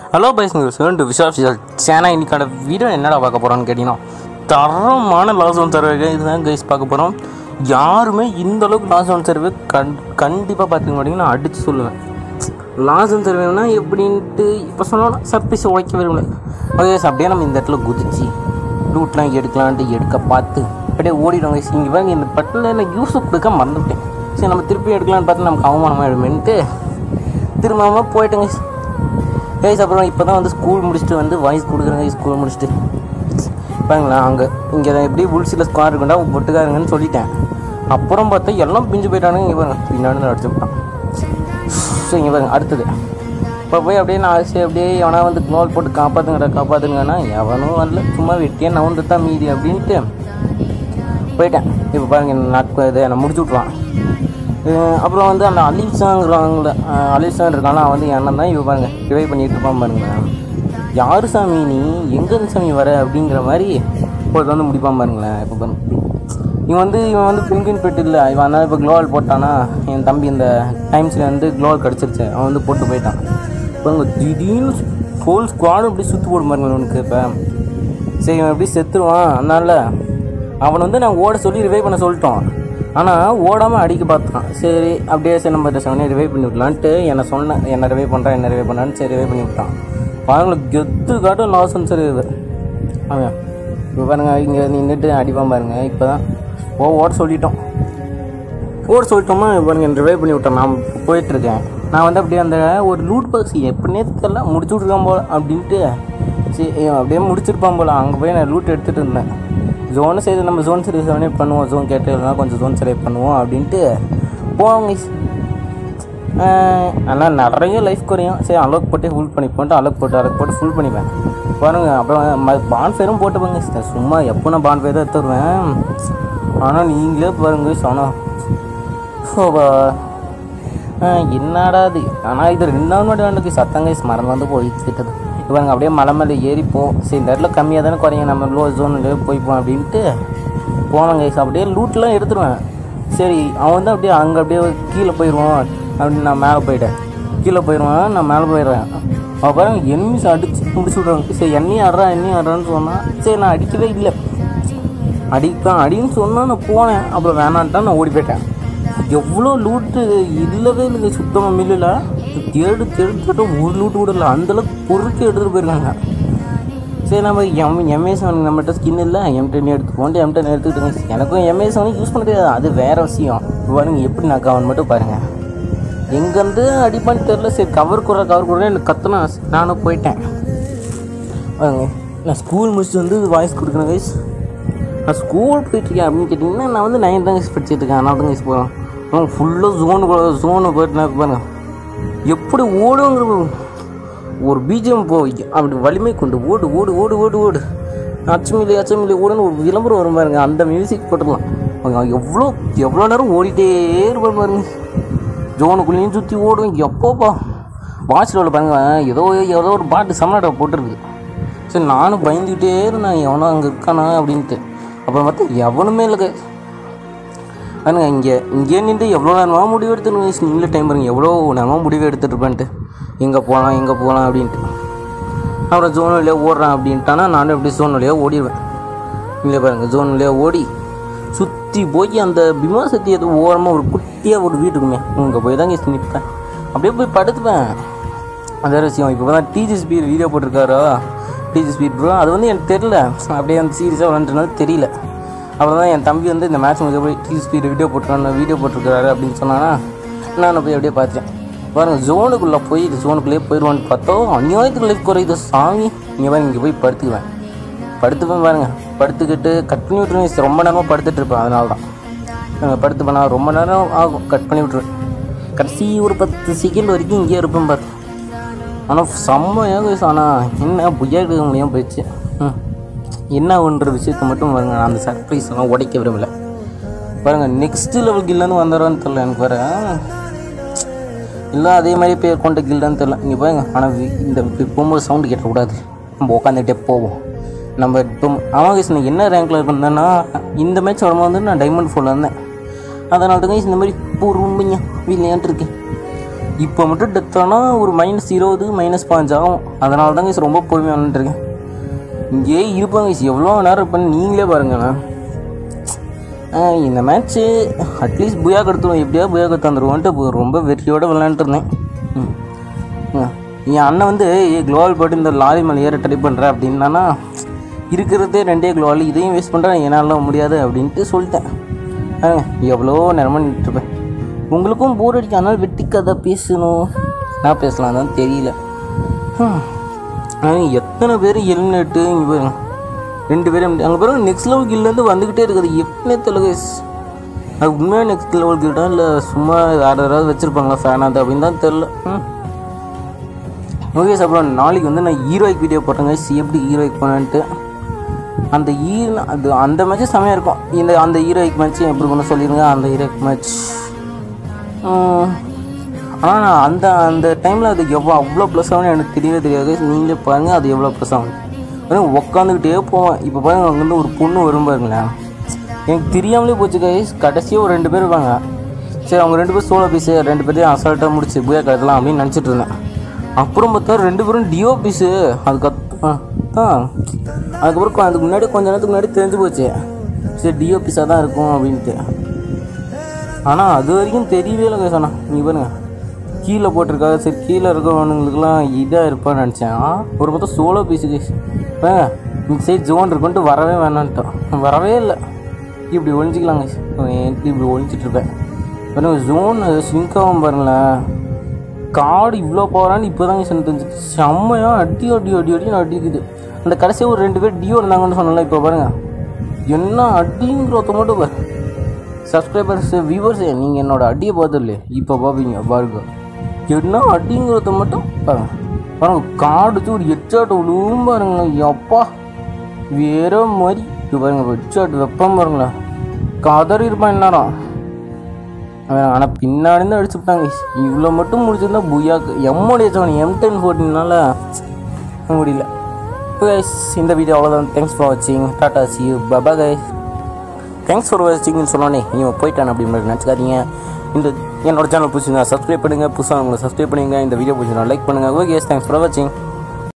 Hello பைஸ் நீங்கள் to விஷா விஷால் சேனா இன்னைக்கான video என்னடா பார்க்க போகிறோன்னு கேட்டிங்கன்னா தரமான லாஸ் ஒன் சர்வே இதுதான் கைஸ் பார்க்க போகிறோம் யாருமே இந்த அளவுக்கு லாஸ் ஒன் சர்வே கண் கண்டிப்பாக பார்த்துக்க மாட்டீங்கன்னா நான் அடித்து சொல்லுவேன் லாஸ் ஒன் சர்வேனா எப்படின்ட்டு இப்போ சொன்னோன்னா சர்ப்ரைஸ் உழைக்க விரும்பல ஓகே அப்படியே நம்ம இந்த இடத்துல குதிச்சு ரூட்லாம் எடுக்கலான்ட்டு எடுக்க பார்த்து அப்படியே ஓடிடுவோம் guys. இங்கே பாருங்க இந்த பட்டில் நான் யூஸ் கொடுக்க மறந்துவிட்டேன் சரி நம்ம திருப்பி எடுக்கலான்னு பார்த்து நமக்கு அவமானமாக எடுமேன்ட்டு திரும்ப போயிட்டேங்க கைஸ் அப்புறம் இப்போ தான் வந்து ஸ்கூல் முடிச்சுட்டு வந்து வாய்ஸ் கொடுக்குறேங்க ஸ்கூல் முடிச்சுட்டு பாருங்களேன் அங்கே இங்கே தான் எப்படி புல்ஸில் ஸ்குவார் இருக்குண்டா பொட்டுக்காருங்கன்னு சொல்லிட்டேன் அப்புறம் பார்த்தா எல்லாம் பிஞ்சு போயிட்டானுங்க இங்கே பாருங்க பின்னாடி அடிச்சுட்டான் ஸோ இங்கே பாருங்க அடுத்தது இப்போ போய் அப்படியே நான் சரி அப்படியே எவனா வந்து க்ளோல் போட்டு காப்பாற்றுங்கடா காப்பாற்றுங்கன்னா எவனும் வரல சும்மா வெட்டியே நவுந்து தான் மீதி அப்படின்ட்டு போயிட்டேன் இப்போ பாருங்க நாட்கு இதை நான் முடிச்சு விட்ருவான் அஹ் அப்புறம் வந்து அந்த அலிசாங்கிறவங்கள அலிசான் இருக்கானா அவன் வந்து என்ன தான் இவ பாருங்க டிவை பண்ணிட்டு இருப்பான் பாருங்க யாரு சாமி நீ எங்கேருந்து சாமி வர அப்படிங்கிற மாதிரி ஒரு வந்து முடிப்பான் பாருங்களேன் இப்போ பாருங்க இவன் வந்து இவன் வந்து பின்கின் பெட்டு இல்லை இவன் அதனால் இப்போ க்ளோவால் போட்டானா என் தம்பி இந்த டைம்ஸில் வந்து க்ளோவால் கிடச்சிருச்சு அவன் வந்து போட்டு போயிட்டான் பாருங்க திடீர்னு ஃபுல் ஸ்குவாடும் இப்படி சுற்றி போடும் பாருங்க அவனுக்கு இப்போ சரி இவன் எப்படி செத்துருவான் அதனால அவனை வந்து நான் ஓட சொல்லி ரிவைவ் பண்ண சொல்லிட்டோம் ஆனால் ஓடாமல் அடிக்க பார்த்தான் சரி அப்படியே சரி நம்ம செவனே ரிவைவ் பண்ணி விடலான்ட்டு என்னை சொன்னேன் என்ன ரிவைவ் பண்ணுறான் என்ன ரிவைவ் பண்ணான்னு சரி ரிவைவ் பண்ணி விட்டான் அவங்களுக்கு கெத்து காட்டும் லாஸ் சரி இது அவன் இப்போ பாருங்க இங்கே நின்றுட்டு அடிப்பான் பாருங்க இப்போ தான் ஓ ஓட சொல்லிட்டோம் ஓட சொல்லிட்டோமா பாருங்க ரிவைவ் பண்ணி விட்டோம் நான் போயிட்டுருக்கேன் நான் வந்து அப்படியே அந்த ஒரு லூட் பாக்ஸ் எப்படின்னே தெரியல முடிச்சு விட்ருக்கான் போல அப்படின்ட்டு சரி இவன் அப்படியே முடிச்சிருப்பான் போல அங்கே போய் நான் லூட் எடுத்துகிட்டு இருந்தேன் ஜோனு சரி நம்ம ஜோன் சரி செவனே பண்ணுவோம் ஜோன் கேட்டு கொஞ்சம் ஜோன் சரி பண்ணுவோம் அப்படின்ட்டு போவாங்க ஆனால் நிறைய லைஃப் குறையும் சரி அலோக் போட்டு ஃபுல் பண்ணிப்போன்ட்டு அலோக் போட்டு அலோக் போட்டு ஃபுல் பண்ணிப்பேன் பாருங்க அப்புறம் பான் ஃபயரும் போட்டுப்பாங்க sister. சும்மா எப்போ நான் பான் ஃபயர் தான் எடுத்துருவேன் ஆனால் நீங்களே பாருங்க சொன்னோம் சோபா என்னடா இது ஆனால் இது ரெண்டு நாள் மட்டும் வேண்டுக்கு சத்தங்க மறந்து வந்து போயிட்டு இவங்க அப்படியே மலை மேலே ஏறிப்போம் சரி இந்த இடத்துல கம்மியாக தானே குறையும் நம்ம லோ ஜோனில் போய்ப்போம் அப்படின்ட்டு போனங்க அப்படியே லூட்லாம் எடுத்துருவேன் சரி அவன் வந்து அப்படியே அங்கே அப்படியே கீழே போயிடுவான் அப்படின்னு நான் மேலே போயிட்டேன் கீழே போயிடுவான் நான் மேலே போயிடுறேன் அவன் பாருங்க எண்ணிஸ் அடிச்சு முடிச்சு விட்றாங்க சரி எண்ணெயும் ஆடுறா எண்ணெயும் ஆடுறான்னு சொன்னான் சரி நான் அடிக்கவே இல்லை அடிப்பான் அடின்னு சொன்னா நான் போனேன் அப்புறம் வேணான்ட்டான் நான் ஓடி போயிட்டேன் எவ்வளோ லூட்டு இல்லவே இல்லைங்க சுத்தமாக மில்லில் தேடு தேடு தேடு ஒரு லூட்டு கூட இல்லை அந்தளவுக்கு பொறுக்கி எடுத்துகிட்டு போயிருக்காங்க சரி நம்ம எம் எம்ஏ செவன் நம்மகிட்ட ஸ்கின் இல்லை எம் டென் எடுத்துக்கோண்டு எம் டென் எடுத்துக்கிட்டு எனக்கும் எம்ஏ செவன் யூஸ் பண்ண தெரியாது அது வேறு விஷயம் பாருங்க எப்படி நான் கவன் மட்டும் பாருங்கள் எங்கேருந்து அடிப்பான்னு தெரில சரி கவர் குறை கவர் குறை எனக்கு கத்துனா நானும் போயிட்டேன் பாருங்க நான் ஸ்கூல் முடிச்சுட்டு வந்து வாய்ஸ் கொடுக்குறேன் கைஸ் நான் ஸ்கூல் போயிட்டுருக்கேன் அப்படின்னு கேட்டிங்கன்னா நான் வந்து நைன் தான் கைஸ் படிச்சுட்டு இருக்கேன் அதனால தான் கைஸ் போகிறேன் அவன் ஃபுல்லாக ஜோனு ஜோனு போயிட்டு நான் பாருங்க எப்படி ஓடுங்கிற ஒரு பீஜம் போ அப்படி வலிமை கொண்டு ஓடு ஓடு ஓடு ஓடு ஓடு அச்சமில்லை அச்சமில்லை ஓடுன்னு ஒரு விளம்பரம் வரும் பாருங்க அந்த மியூசிக் போட்டுடலாம் அவங்க எவ்வளோ எவ்வளோ நேரம் ஓடிட்டே இருப்பாரு பாருங்க ஜோனுக்குள்ளேயும் சுற்றி ஓடுவேன் எப்போப்பா வாட்ச் ரோவில் பாருங்க ஏதோ ஏதோ ஒரு பாட்டு சமநாட்டை போட்டிருக்கு சரி நானும் பயந்துக்கிட்டே இருந்தேன் எவனோ அங்கே இருக்கானா அப்படின்ட்டு அப்புறம் பார்த்தா எவனுமே இல்லை guys. பாருங்க இங்கே இங்கே நின்று எவ்வளோ நேரமாக முடிவு எடுத்துருங்க நீங்களே டைம் பாருங்க எவ்வளோ நேரமாக முடிவு எடுத்துட்டு இருப்பேன்ட்டு எங்கே போகலாம் எங்கே போகலாம் அப்படின்ட்டு அப்புறம் ஜோன் வழியாக ஓடுறேன் அப்படின்ட்டானா நானும் எப்படி ஜோன் வழியாக ஓடிடுவேன் இங்கே பாருங்க ஜோன் வழியாக ஓடி சுற்றி போய் அந்த பிமா சக்தி எது ஓரமாக ஒரு குட்டியாக ஒரு வீடு இருக்குமே அங்கே போய் தாங்க நிற்பேன் அப்படியே போய் படுத்துப்பேன் அதே விஷயம் இப்போ தான் டிஜி ஸ்பீட் வீடியோ போட்டிருக்காரா டிஜி ஸ்பீட் ப்ரோ அது வந்து எனக்கு தெரில அப்படியே அந்த சீரியஸாக விளாண்டுனால தெரியல அப்புறம் தான் என் தம்பி வந்து இந்த மேட்ச் முடிஞ்ச போய் டிஜி ஸ்பீட் வீடியோ போட்டிருக்காரு வீடியோ போட்டிருக்காரு அப்படின்னு சொன்னானா நான் போய் அப்படியே பார்த்தேன் பாருங்க ஜோனுக்குள்ளே போய் இது ஜோனுக்குள்ளேயே போயிடுவான்னு பார்த்தோ அநியாயத்துக்கு லைஃப் குறையுது சாமி இங்கே பாருங்க இங்கே போய் படுத்துக்குவேன் படுத்துப்பேன் பாருங்க படுத்துக்கிட்டு கட் பண்ணி விட்ருவேன் ரொம்ப நேரமாக படுத்துட்டு இருப்பேன் அதனால தான் அஹ் படுத்துப்பேன் நான் ரொம்ப நேரம் ஆகும் கட் பண்ணி விட்ருவேன் கடைசி ஒரு பத்து செகண்ட் வரைக்கும் இங்கேயே இருப்பேன் பார்த்து ஆனால் செம்மையாக வயசு ஆனால் என்ன புய்யா எடுக்க முடியாமல் போயிடுச்சு ம் என்ன ஒன்ற விஷயத்தை மட்டும் பாருங்க நான் அந்த சர்ப்ரைஸ் எல்லாம் உடைக்க விரும்பல பாருங்க நெக்ஸ்ட் லெவல் கில்லன்னு வந்தாரான்னு தெரில எனக்கு வேறு இல்லை அதே மாதிரி பேர் கொண்ட கில்டான்னு தெரில இங்கே பாருங்க ஆனால் இந்த இப்படி போகும்போது சவுண்டு கேட்டக்கூடாது நம்ம உட்காந்துக்கிட்டே போவோம் நம்ம இப்போ அவன் guys, நான் என்ன ரேங்க்கில் இருந்தேன்னா இந்த மேட்ச் வரும்போது வந்து நான் டைமண்ட் ஃபோரில் இருந்தேன் அதனால தான் guys இந்த மாதிரி பொறுமையாக விளையாண்டுருக்கேன் இப்போ மட்டும் டெத் ஆனால் ஒரு மைனஸ் இருபது மைனஸ் பாஞ்சு ஆகும் அதனால தான் guys ரொம்ப பொறுமையாக வந்துட்டுருக்கேன் இங்கேயே இருப்பாங்க guys எவ்வளோ நேரம் இருப்பேன்னு நீங்களே பாருங்களேன் ஆஹ் இந்த மேட்ச்சு அட்லீஸ்ட் புயா கடுத்துருவோம் எப்படியா புயா கடுத்து வந்துருவோன்ட்டு இப்போ ரொம்ப வெறியோட விளாண்டுருந்தேன் ம். ம். என் அண்ணன் வந்து க்ளோவல் போட்டு இந்த லாரி மேலே ஏற ட்ரை பண்ணுறேன் அப்படின்னானா இருக்கிறதே ரெண்டே க்ளோவல் இதையும் வேஸ்ட் பண்ணுறேன் என்னால் முடியாது அப்படின்ட்டு சொல்லிட்டேன் ஆஹ் எவ்வளோ நேரமாக நின்றுட்டுருப்பேன் உங்களுக்கும் போர் அடிக்க அதனால் வெட்டி கதை பேசணும் நான் பேசலாம் தான் தெரியல ஹம். ஆஹ் எத்தனை பேர் எலிமினேட்டு இங்கே பாருங்க ரெண்டு பேரும் அங்கே பாருங்க நெக்ஸ்ட் லெவல் கில்லேருந்து வந்துக்கிட்டே இருக்குது எப்படின்னே தெரியல guys. அது உண்மையாக நெக்ஸ்ட் லெவல் கில்டா இல்லை சும்மா வேறு யாராவது வச்சுருப்பாங்களா ஃபேனாக அப்படின்னு தான் தெரில ம் ஓகே அப்புறம் நாளைக்கு வந்து நான் ஹீரோயிக் வீடியோ போட்டேங்க சி எப்படி ஹீரோயிக் பண்ணேன்ட்டு அந்த ஈர் அது அந்த மேட்ச்சு செமையாக இருக்கும் இந்த அந்த ஹீரோயிக் மேட்ச் எப்படி பண்ண சொல்லிடுங்க அந்த ஹீரோயிக் மேட்ச் ஆனால் நான் அந்த அந்த டைமில் அது எவ்வளோ அவ்வளோ ப்ளஸ் ஆகும்னு எனக்கு தெரியவே தெரியாது நீங்களே பாருங்கள் அது எவ்வளோ ப்ளஸ் ஆகும் வெறும் உட்காந்துக்கிட்டே போவேன் இப்போ பாருங்க அங்கேருந்து ஒரு பொண்ணு வரும் பாருங்களேன் எனக்கு தெரியாமலே போச்சு கைஸ் கடைசியாக ஒரு ரெண்டு பேர் இருப்பாங்க சரி அவங்க ரெண்டு பேரும் சோலோ பீஸு ரெண்டு பேரையும் அசால்ட்டாக முடிச்சு புயா கட்டலாம் அப்படின்னு நினச்சிட்டு இருந்தேன் அப்புறம் பார்த்தா ரெண்டு பேரும் டியோ பீஸு அதுக்கு தான் அதுக்கப்புறம் கொ- அதுக்கு முன்னாடி கொஞ்ச நேரத்துக்கு முன்னாடி தெரிஞ்சு போச்சு சரி டியோ பீஸாக தான் இருக்கும் அப்படின்ட்டு ஆனால் அது வரைக்கும் தெரியவே இல்லை guys அண்ணா நீ பாருங்க கீழே போட்டிருக்காங்க சரி கீழே இருக்கிறவனுங்களுக்குலாம் இதாக இருப்பான்னு நினச்சேன் ஆ, ஒரு பார்த்தா சோலோ பீஸு கேஸ் ஏங்க இந்த சைட் ஜோன் இருக்குன்ட்டு வரவே வேணான்ட்டோம் வரவே இல்லை இப்படி ஒழிஞ்சிக்கலாங்க இப்படி ஒழிஞ்சிட்டு இருப்பேன் பாருங்க ஜோன் ஸ்விங்க் ஆகும் பாருங்களேன் காடு இவ்வளோ போகிறான்னு இப்போ தாங்க எனக்கு தெரிஞ்சு செம்மையாக அடி அடி அடி அடி அடிக்குது அந்த கடைசியாக ஒரு ரெண்டு பேர் டியோ இருந்தாங்கன்னு சொன்னல இப்போ பாருங்க என்ன அடிங்கிறத மட்டும் பாரு சப்ஸ்கிரைபர்ஸ் வியூவர்ஸ் நீங்கள் என்னோட அடியை பார்த்ததில்ல இப்போ பார்ப்பீங்க பாருங்க என்ன அடிங்கிறத மட்டும் பாருங்க பாருங்க காடுச்சு ஒரு ஹெட்ஷாட் விழுவும் பாருங்க எப்பா வேற மாதிரி இது பாருங்க ஹெட்ஷாட் வெப்பம் பாருங்களேன் கதறி இருப்பான் இந்நேரம் ஆனால் பின்னாடி இருந்து அடிச்சுட்டாங்க இவ்வளோ மட்டும் முடிச்சிருந்தா புயாக்கு எம்மோடைய சவன் எம் டென் ஃபோர்டீனால முடியல கைஸ் இந்த வீடியோ அவ்வளோதான் தேங்க்ஸ் ஃபார் வாட்சிங் டாடா சி யூ பபா கைஸ் தேங்க்ஸ் ஃபார் வாட்சிங்னு சொன்னோன்னே இவன் போயிட்டான் அப்படின்னு மாதிரி நினச்சிக்காதீங்க இந்த என்னோட சேனல் பிடிச்சிங்க சப்ஸ்கிரைப் பண்ணுங்கள் புதுசாக உங்களை சப்ஸ்கிரைப் பண்ணுங்க இந்த வீடியோ பிடிச்சிங்க லைக் பண்ணுங்கள் ஓகே தேங்க்ஸ் ஃபார் வாட்சிங்